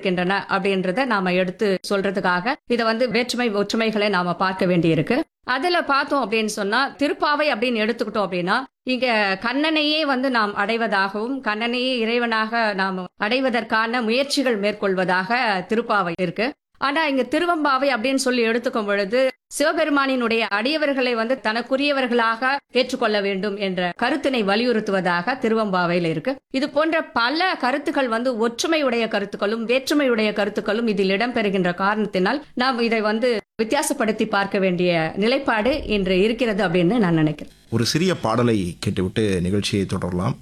இருக்கின்றன அப்படின்றத நாம எடுத்து சொல்றதுக்காக இதை வந்து வேற்றுமை ஒற்றுமைகளை நாம பார்க்க வேண்டியிருக்கு அதுல பார்த்தோம் அப்படின்னு சொன்னா திருப்பாவை அப்படின்னு எடுத்துக்கிட்டோம் அப்படின்னா இங்க கண்ணனையே வந்து நாம் அடைவதாகவும் கண்ணனையே இறைவனாக நாம் அடைவதற்கான முயற்சிகள் மேற்கொள்வதாக திருப்பாவை இருக்கு ஆனா இங்க திருவம்பாவை அப்படின்னு சொல்லி எடுத்துக்கும் பொழுது சிவபெருமானினுடைய அடியவர்களை வந்து தனக்குரியவர்களாக ஏற்றுக்கொள்ள வேண்டும் என்ற கருத்தினை வலியுறுத்துவதாக திருவம்பாவையில் இருக்கு இது போன்ற பல கருத்துக்கள் வந்து ஒற்றுமையுடைய கருத்துக்களும் வேற்றுமையுடைய கருத்துக்களும் இதில் இடம்பெறுகின்ற காரணத்தினால் நாம் இதை வந்து வித்தியாசப்படுத்தி பார்க்க வேண்டிய நிலைப்பாடு இன்று இருக்கிறது அப்படின்னு நான் நினைக்கிறேன் ஒரு சிறிய பாடலை கேட்டுவிட்டு நிகழ்ச்சியை தொடரலாம்